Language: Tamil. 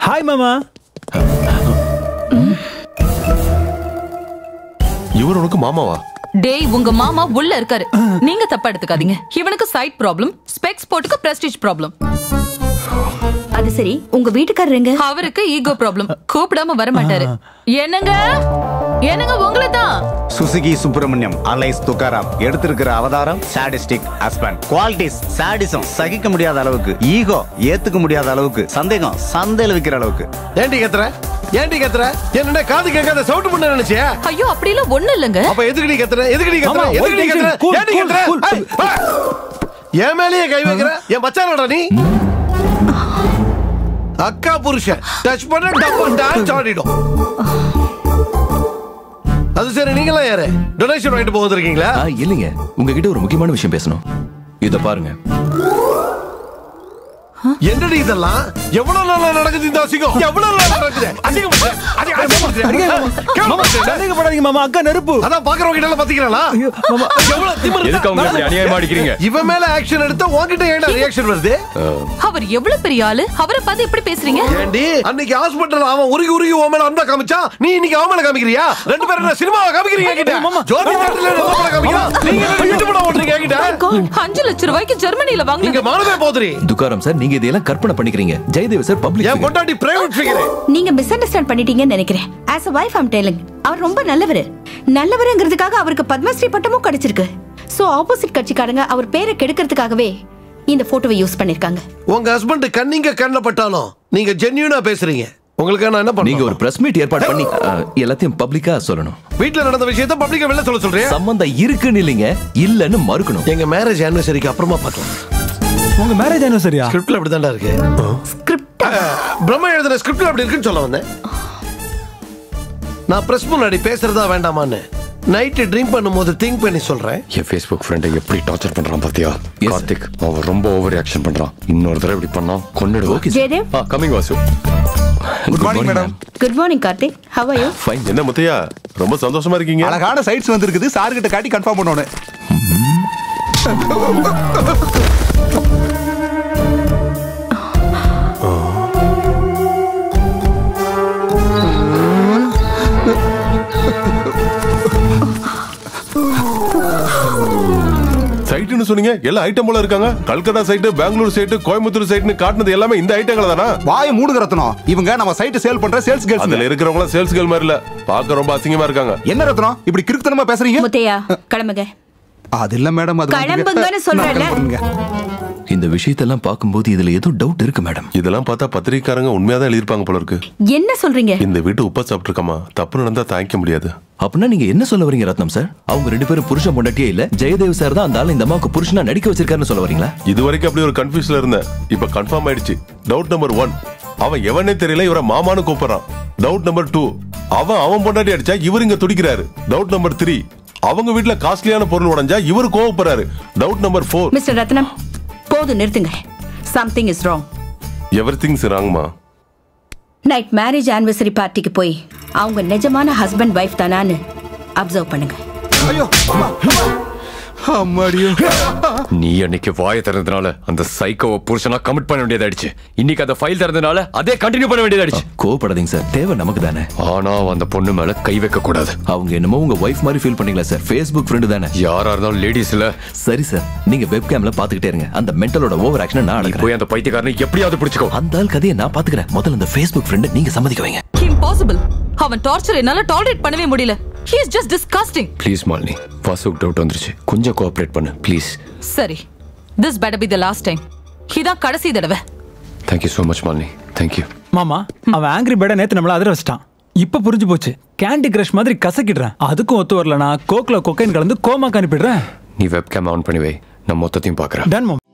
ஹாய் மாமா இவர் உனக்கு மாமாவா டேய் உங்க மாமா உள்ள இருக்காரு நீங்க தப்பா எடுத்துக்காதீங்க இவனுக்கு சைட் ப்ராப்ளம் ஸ்பெக்ஸ் போட்டுக்கு பிரஸ்டீஜ் ப்ராப்ளம் அது சரி உங்க வீட்டுக்காரர் எங்க அவருக்கு ஈகோ ப்ராப்ளம் கூப்பிடாம வர மாட்டாரு என்னங்க என்னங்க உங்களை தான் சுசுகி சுப்பிரமணியம் அலைஸ் துக்காராம் எடுத்திருக்கிற அவதாரம் சாடிஸ்டிக் ஹஸ்பண்ட் குவாலிட்டிஸ் சாடிசம் சகிக்க முடியாத அளவுக்கு ஈகோ ஏத்துக்க முடியாத அளவுக்கு சந்தேகம் சந்தையில விக்கிற அளவுக்கு ஏன்டி கத்துற ஏன்டி கத்துற என்ன காது கேட்காத சவுண்ட் பண்ண நினைச்சியா ஐயோ அப்படி எல்லாம் ஒண்ணு இல்லங்க அப்ப எதுக்கு நீ கத்துற எதுக்கு நீ கத்துற மாமா, எதுக்கு நீ wait, கத்துற cool, ஏன்டி cool, கத்துற cool. ஏய், வா. என் மேலேயே கை வைக்கிற என் மச்சானோட நீ அக்கா புருஷன் டச் பண்ண டப்பு டான்ஸ் ஆடிடும் அது சரி நீங்களா யாரு டொனேஷன் வாங்கிட்டு போக வந்திருக்கீங்களா ஆ, இல்லைங்க உங்ககிட்ட ஒரு முக்கியமான விஷயம் பேசணும் இத பாருங்க என்னடி இதெல்லாம் எவ்வளவு நாளா நடக்குது இந்த அசிங்கம் எவ்வளவு நாளா நடக்குது அசிங்கப்படுத்து. அடி- அசிங்கப்படுத்து. கேவலப்படுத்து. சந்தேகப்படாதீங்க மாமா அக்கா நெருப்பு அதான் பாக்குறவங்க கிட்ட எல்லாம் பாத்தீங்களா ஐயோ, மாமா. எவ்வளவு திமிரு இருந்தா- எதுக்கு அவங்க இப்படி அநியாயமா அடிக்கிறீங்க இவன் மேல ஆக்ஷன் எடுத்தா உன்கிட்ட ஏன்டா ரியாக்ஷன் வருது அவர் எவ்வளவு பெரிய ஆளு அவரை பார்த்து எப்படி பேசுறீங்க ஏண்டி அன்னைக்கு ஹாஸ்பிடல்ல அவன் உருகி உருகி உன் மேல அன்பா காமிச்சா நீ இன்னைக்கு அவன் மேல காமிக்கிறியா ரெண்டு பேரும் என்ன சினிமாவை காமிக்கிறீங்க கிட்ட மாமா. ஜோதி தேட்டர்ல என்ன படம் காமிக்கிறோம் நீங்க என்ன வீட்டு படம் ஓட்டுறீங்க கிட்ட God, அஞ்சு லட்சம் ரூபாய்க்கு ஜெர்மனில நீங்க வாங்குங்க மானவே போதுரி துக்காரம் சார் நீங்க இதெல்லாம் கற்பனை பண்ணிக்கிறீங்க ஜெயதேவ் சார் என் பப்ளிக் பொண்டாட்டி பிரைவேட் ஃபிகர் நீங்க மிஸ் அண்டர்ஸ்டாண்ட் பண்ணிட்டீங்கன்னு நினைக்கிறேன் as a wife I'm telling அவர் ரொம்ப நல்லவர் நல்லவருங்கிறதுக்காக அவருக்கு பத்மஸ்ரீ பட்டமும் கிடைச்சிருக்கு சோ ஆப்போசிட் கட்சிக்காரங்க அவர் பேரை கெடுக்கிறதுக்காகவே இந்த போட்டோவை யூஸ் பண்ணிருக்காங்க உங்க ஹஸ்பண்ட் கண்ணிங்க கண்ணில் பட்டாலும் நீங்க ஜென்யூனா பேசுறீங்க உங்களுக்கு நான் என்ன நீங்க ஒரு பண்ணுங்க பிரஸ் மீட் ஏற்பாடு பண்ணி ஆ, எல்லாத்தையும் பப்ளிக்கா சொல்லணும் வீட்ல நடந்த விஷயத்த பப்ளிக்கா வெளில சொல்ல சொல்றியா சம்பந்தம் இருக்குன்னு இல்லைங்க இல்லன்னு மறுக்கணும் எங்க மேரேஜ் ஆனிவர்சரிக்கு அப்புறமா பார்க்கலாம் உங்க மேரேஜ் ஆனிவர்சரியா ஸ்கிரிப்ட்ல அப்படிதான்டா இருக்கு ஸ்கிரிப்ட் அஹ், பிரம்மா எழுதின ஸ்கிரிப்ட்ல அப்படி இருக்குன்னு சொல்ல வந்தேன் நான் பிரஸ் முன்னாடி பேசுறதா வேண்டாமான்னு நைட்டு ட்ரிங்க் பண்ணும்போது திங்க் பண்ணி சொல்றேன் என் ஃபேஸ்புக் ஃப்ரெண்டை எப்படி டார்ச்சர் பண்றான் பாத்தியா Yes, sir. கார்த்திக் அவன் ரொம்ப ஓவர் ரியாக்ஷன் பண்றான் இன்னொரு தடவை இப்படி பண்ணா கொன்னுடுவோம் okay Jayadev ah coming Vasu good morning madam good morning Karthik how are you fine என்ன முத்தையா ரொம்ப சந்தோஷமா இருக்கீங்க அழகான சைட்ஸ் வந்திருக்குது சார் கிட்ட காட்டி கன்ஃபார்ம் பண்ணணும் சைட்டுன்னு சொன்னீங்க எல்லா ஐட்டம் போல இருக்காங்க கல்கத்தா சைட்டு பெங்களூர் சைட்டு கோயம்புத்தூர் சைட்டுன்னு காட்டுனது எல்லாமே இந்த ஐட்டங்கள தானா வாயை மூடுங்க ரத்னம் இவங்க நம்ம சைட்டு சேல் பண்ற சேல்ஸ் கேர்ள்ஸ் அதுல இருக்கிறவங்க சேல்ஸ் கேர்ள் மாதிரி இல்ல பார்க்க ரொம்ப அசிங்கமா இருக்காங்க என்ன ரத்னம் இப்படி கிறுக்குத்தனமா பேசுறீங்க முத்தையா கிளம்புங்க அது இல்ல மேடம் அது வந்து- கிளம்புங்கன்னு சொல்றேன்ல. நான் கிளம்புங்க. இந்த விஷயத்தெல்லாம் பார்க்கும்போது இதுல ஏதோ டவுட் இருக்கு மேடம் இதெல்லாம் பார்த்தா பத்திரிக்காரங்க உண்மையா தான் எழுதியிருப்பாங்க போல இருக்கு என்ன சொல்றீங்க இந்த வீட்டு உப்பா சாப்பிட்டுருக்கமா தப்பு நடந்தா தாங்கிக்க முடியாது அப்படின்னா நீங்க என்ன சொல்ல வரீங்க ரத்னம் சார் அவங்க ரெண்டு பேரும் புருஷன் பொண்டாட்டியே இல்ல ஜெயதேவ் சார் தான் அந்த ஆளு இந்த அம்மாவுக்கு புருஷனா நடிக்க வச்சிருக்காருன்னு சொல்ல வரீங்களா இது வரைக்கும் அப்படி ஒரு கன்ஃபியூஸ்ல இருந்தேன் இப்ப கன்ஃபார்ம் ஆயிடுச்சு டவுட் நம்பர் ஒன் அவன் எவனே தெரியல இவரை மாமான்னு கூப்பிடுறான் டவுட் நம்பர் டூ அவன் அவன் பொண்டாட்டி அடிச்சா இவர் இங்க துடிக்கிறாரு டவுட் நம்பர் த்ரீ அவங்க வீட்ல காஸ்ட்லியான பொருள் உடைஞ்சா இவர் கோவப்படுறாரு doubt number four mister Rathnam போதும் நிறுத்துங்க something is wrong every things ராங்மா நைட் மேரேஜ் ஆனிவர்சரி பார்ட்டிக்கு போய் அவங்க நிஜமான ஹஸ்பண்ட் ஒய்ஃப் தானான்னு அப்சர்வ் பண்ணுங்க ஐயோ அம்மா, அம்மா. அம்மாடியோ நீ அன்னைக்கு வாயை திறந்ததுனால அந்த சைக்கோவை புருஷனா கமிட் பண்ண வேண்டியதாயிடுச்சு இன்னைக்கு அந்த ஃபைல் திறந்ததுனால அதே கண்டினியூ பண்ண வேண்டியதாயிடுச்சு கோவப்படாதீங்க சார் தேவை நமக்கு தானே ஆனா அந்த பொண்ணு மேல கை வைக்க கூடாது அவங்க என்னமோ உங்க ஒய்ஃப் மாதிரி ஃபீல் பண்ணீங்களா சார் ஃபேஸ்புக் ஃப்ரெண்டு தானே யாரா இருந்தாலும் லேடிஸ்ல சரி சார் நீங்க வெப் கேம்ல பாத்துக்கிட்டே இருங்க அந்த மென்டலோட ஓவர் ஆக்ஷனை நான் நீ அடக்குறேன் போய் அந்த பைத்தியக்காரனை எப்படியாவது பிடிச்சுக்கோ அந்த ஆள் கதையை நான் பாத்துக்கிறேன் முதல்ல இந்த ஃபேஸ்புக் ஃப்ரெண்ட் நீங்க சம்மதிக்க வைங்க இம்பாசிபிள் அவன் டார்ச்சர் என்னால டாலரேட் பண்ணவே முடியல he is just disgusting please Malini வாசுக்கு டவுட் வந்துருச்சு கொஞ்சம் கோஆப்ரேட் பண்ணு ப்ளீஸ் சரி this better be the last time இதான் கடைசி தடவை thank you so much Malini thank you மாமா அவன் ஆங்கிரி பேட நேத்து நம்மள அதிர வச்சிட்டான் இப்ப புரிஞ்சு போச்சு கேண்டி கிரஷ் மாதிரி கசக்கிடுறேன் அதுக்கும் ஒத்து வரலனா கோக்ல கொக்கைன் கலந்து கோமாக்கு அனுப்பிடுறேன் நீ வெப்கேம் ஆன் பண்ணி வை நான் மொத்தத்தையும் பார்க்குறேன் டன் மாமா